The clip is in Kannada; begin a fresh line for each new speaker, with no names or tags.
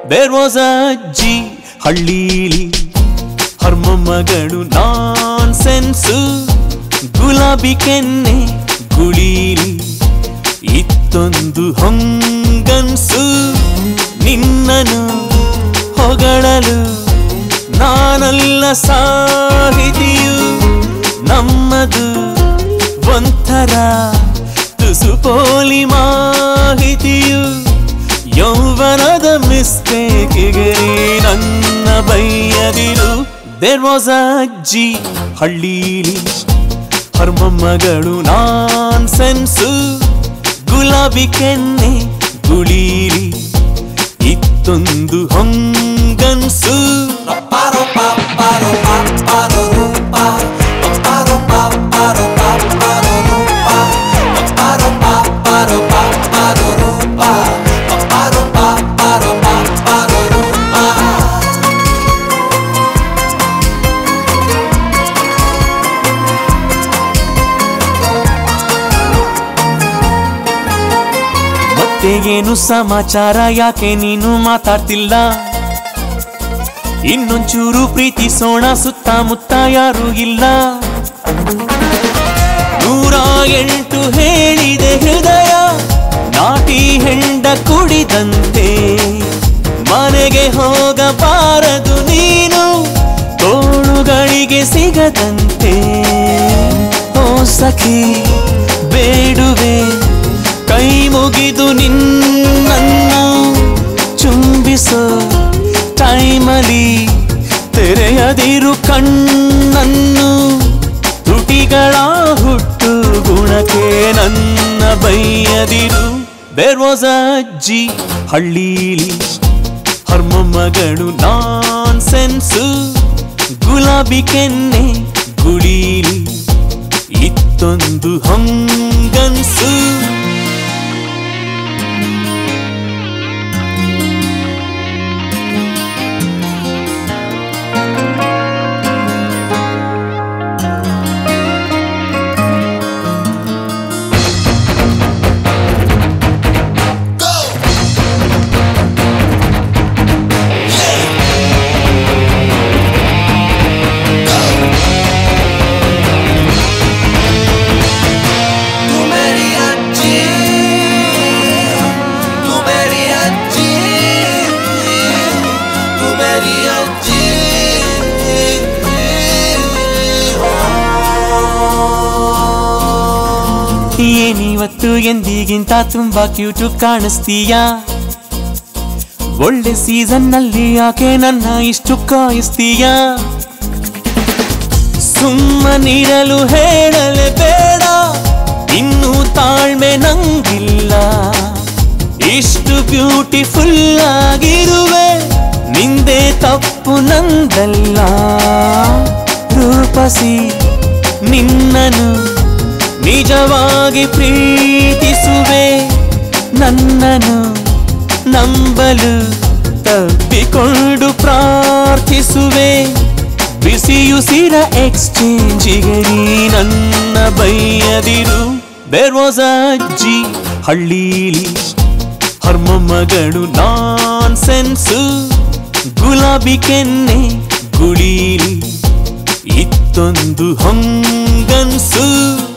ದೇರ್ ವಾಸ್ ಅಜ್ಜಿ ಹಳ್ಳೀಲಿ ಹರ್ಮಮ್ಮಗಳು ನಾನ್ ಸೆನ್ಸು ಗುಲಾಬಿ ಕೆನ್ನೆ ಗುಳೀಲಿ ಇತ್ತೊಂದು ಹೊಂಗನ್ಸು ನಿನ್ನನು ಹೊಗಳಲು ನಾನಲ್ಲ ಸಾಹಿತಿಯು ನಮ್ಮದು ಒಂಥರ ತುಸು ಪೋಲಿ ಮಾಹಿತಿಯು ಯೌವನದ ಮಿಸ್ಟೇಕಿಗೆ ನನ್ನ ಬೈಯದಿರು ದೇರ್ ವಾಸ್ ಅಜ್ಜಿ ಹಳ್ಳೀಲಿ ಹರ್ಮಮ್ಮಗಳು ನಾನ್ ಸೆನ್ಸು ಗುಲಾಬಿ ಕೆನ್ನೆ ಗುಳೀಲಿ ಇತ್ತೊಂದು ಹೊಂಗನ್ಸು ಮತ್ತೆ ಏನು ಸಮಾಚಾರ ಯಾಕೆ ನೀನು ಮಾತಾಡ್ತಿಲ್ಲ ಇನ್ನೊಂಚೂರು ಪ್ರೀತಿಸೋಣ ಸುತ್ತಮುತ್ತ ಯಾರೂ ಇಲ್ಲ ನೂರ ಎಂಟು ಹೇಳಿದೆ ಹೃದಯ ನಾಟಿ ಹೆಂಡ ಕುಡಿದಂತೆ ಮನೆಗೆ ಹೋಗಬಾರದು ನೀನು ತೋಳುಗಳಿಗೆ ಸಿಗದಂತೆ ಓ ಸಖಿ ಬೇಡುವೆ ಕೈ ಮುಗಿದು ನಿನ್ನನ್ನು ಚುಂಬಿಸೋ ಟೈಮಲಿ ತೆರೆಯದಿರು ಕಣ್ಣನ್ನು ತುಟಿಗಳ ಹುಟ್ಟು ಗುಣಕ್ಕೆ ನನ್ನ ಬೈಯದಿರು ದೇರ್ ವಾಸ್ ಅಜ್ಜಿ ಹಳ್ಳೀಲಿ ಹರ್ಮಮ್ಮಗಳು ನಾನ್ ಸೆನ್ಸು ಗುಲಾಬಿ ಕೆನ್ನೆ ಗುಳೀಲಿ ಇತ್ತೊಂದು ಹೊಂಗನ್ಸು
Tu mariachi, tu mariachi, tu mariachi.
ಏನಿವತ್ತು ಎಂದಿಗಿಂತ ತುಂಬಾ ಕ್ಯೂಟು ಕಾಣಿಸ್ತೀಯಾ ಒಳ್ಳೆ ಸೀಸನ್ ನಲ್ಲಿ ಯಾಕೆ ನನ್ನ ಇಷ್ಟು ಕಾಯಿಸ್ತೀಯಾ ಸುಮ್ಮನಿರಲು ಹೇಳಲೆ ಬೇಡ ಇನ್ನು ತಾಳ್ಮೆ ನಂಗಿಲ್ಲ ಇಷ್ಟು ಬ್ಯೂಟಿಫುಲ್ ಆಗಿರುವೆ ನಿಂದೆ ತಪ್ಪು ನಂದಲ್ಲ ರೂಪಸಿ ನಿನ್ನನು ನಿಜವಾಗಿ ಪ್ರೀತಿಸುವೆ ನನ್ನನು ನಂಬಲು ತಪ್ಪಿಕೊಂಡು ಪ್ರಾರ್ಥಿಸುವೆ ಬಿಸಿಯುಸಿರ ಎಕ್ಸ್ಚೇಂಜಿಗೆ ನೀ ನನ್ನ ಬೈಯದಿರು ದೇರ್ ವಾಸ್ ಅಜ್ಜಿ ಹಳ್ಳೀಲಿ ಹರ್ಮಮ್ಮಗಳು ನಾನ್ ಸೆನ್ಸು ಗುಲಾಬಿ ಕೆನ್ನೆ ಗುಳೀಲಿ ಇತ್ತೊಂದು ಹೊಂಗನ್ಸು